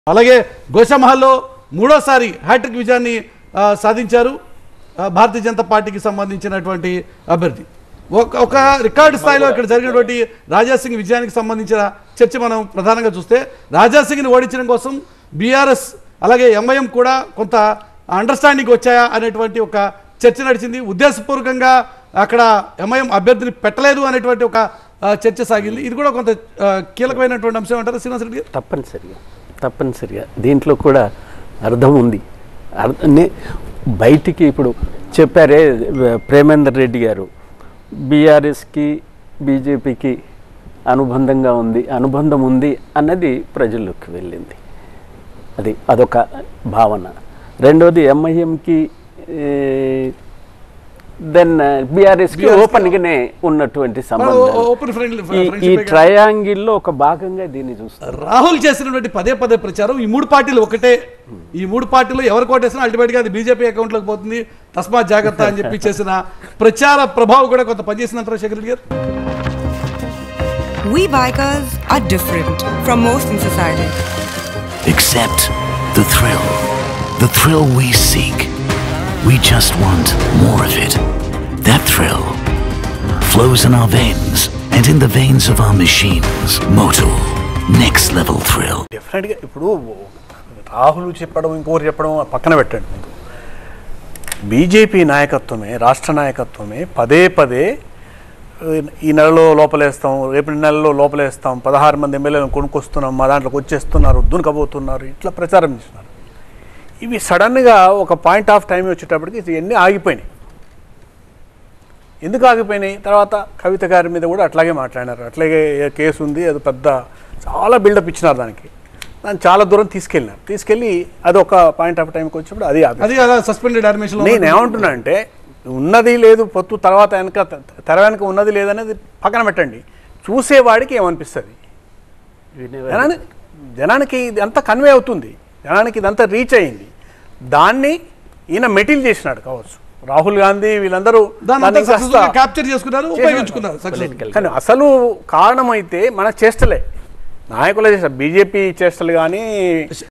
అలాగే గోషామహల్లో మూడోసారి హ్యాట్రిక్ విజయాన్ని ఆ, సాధించారు ఆ, భారతీయ జనతా పార్టీకి సంబంధించినటువంటి అభ్యర్థి ఒక ఒక రికార్డు స్థాయిలో ఇక్కడ జరిగినటువంటి రాజాసింగ్ విజయానికి సంబంధించిన చర్చ మనం ప్రధానంగా చూస్తే రాజాసింగ్ని ఓడించడం కోసం బీఆర్ఎస్ అలాగే ఎంఐఎం కూడా కొంత అండర్స్టాండింగ్ వచ్చాయా అనేటువంటి ఒక చర్చ నడిచింది ఉద్దేశపూర్వకంగా అక్కడ ఎంఐఎం అభ్యర్థిని పెట్టలేదు అనేటువంటి ఒక ఆ, చర్చ సాగింది ఇది కూడా కొంత ఆ, కీలకమైనటువంటి అంశం అంటారు శ్రీనివాస్ రెడ్డి గారు తప్పనిసరిగా తప్పనిసరిగా దీంట్లో కూడా అర్థం ఉంది అర్థ- నే- బయటికి ఇప్పుడు చెప్పారే ప్రేమేందర్ రెడ్డి గారు బీఆర్ఎస్కి బీజేపీకి అనుబంధంగా ఉంది అనుబంధం ఉంది అన్నది ప్రజల్లోకి వెళ్ళింది అది అదొక భావన రెండోది ఎంఐఎంకి దెన్ బీఆర్ఎస్కి BRS కి ఓపెన్గానే ఉన్నటువంటి సంబంధం ఓపెన్ ఫ్రెండ్లీ ఈ ట్రయాంగిల్లో ఒక భాగంగా దీన్ని చూస్తారు రాహుల్ చేసినటువంటి పదే పదే ప్రచారం ఈ మూడు పార్టీలు ఒకటే ఈ మూడు పార్టీలు ఎవరు కోటేసినా అల్టిమేట్ గా అది బీజేపీ అకౌంట్లోకి పోతుంది తస్మాత్ జాగ్రత్త అని చెప్పి చేసిన ప్రచార ప్రభావం కూడా కొంత పనిచేసినంటారా శేఖర్ రెడ్డి గారు We bikers are different from most in society. Accept the thrill. The thrill we seek. We just want more of it. That thrill flows in our veins and in the veins of our machines. Moto. Next level thrill. డెఫినెట్గా ఇప్పుడు రాహుల్ చెప్పడం ఇంకోరు చెప్పడం పక్కన పెట్టండి ముందు BJP నాయకత్వమే రాష్ట్ర నాయకత్వమే పదే పదే ఈ నెలలో లోపలేస్తాం రేపు నెలలో లోపలేస్తాం పదహారు మంది ఎమ్మెల్యేలను కొనుక్కొస్తున్నాం మా దాంట్లోకి వచ్చేస్తున్నారు దునకబోతున్నారు ఇట్లా ప్రచారం చేస్తున్నారు ఇవి సడన్గా ఒక పాయింట్ ఆఫ్ టైం వచ్చేటప్పటికి ఇవన్నీ ఆగిపోయినాయి ఎందుకు ఆగిపోయినాయి తర్వాత కవిత గారి మీద కూడా అట్లాగే మాట్లాడినారు అట్లాగే కేసు ఉంది అది పెద్ద చాలా బిల్డప్ ఇచ్చినారు దానికి దాన్ని చాలా దూరం తీసుకెళ్ళినారు తీసుకెళ్ళి అది ఒక పాయింట్ ఆఫ్ టైంకి వచ్చినప్పుడు అది ఆపేశారు. అది అలా సస్పెండెడ్ అడ్మిషన్ నేను ఏమంటున్నా అంటే ఉన్నది లేదు పొత్తు తర్వాత వెనక తెర వెనక ఉన్నది లేదనేది పక్కన పెట్టండి చూసేవాడికి ఏమనిపిస్తుంది జనాన్ని జనానికి ఇది అంతా కన్వే అవుతుంది జనానికి ఇదంతా రీచ్ అయింది దాన్ని ఈయన మెటీల్ చేసినాడు కావచ్చు రాహుల్ గాంధీ వీళ్ళందరూ దాన్ని దాన్ని సక్సెస్ఫుల్ కాస్త- క్యాప్చర్ చేసుకున్నారు ఉపయోగించుకున్నారు సక్సెస్ కానీ అసలు కారణమైతే మన చేష్టలే నాయకుల చేష్ట బీజేపీ చేష్టలు కానీ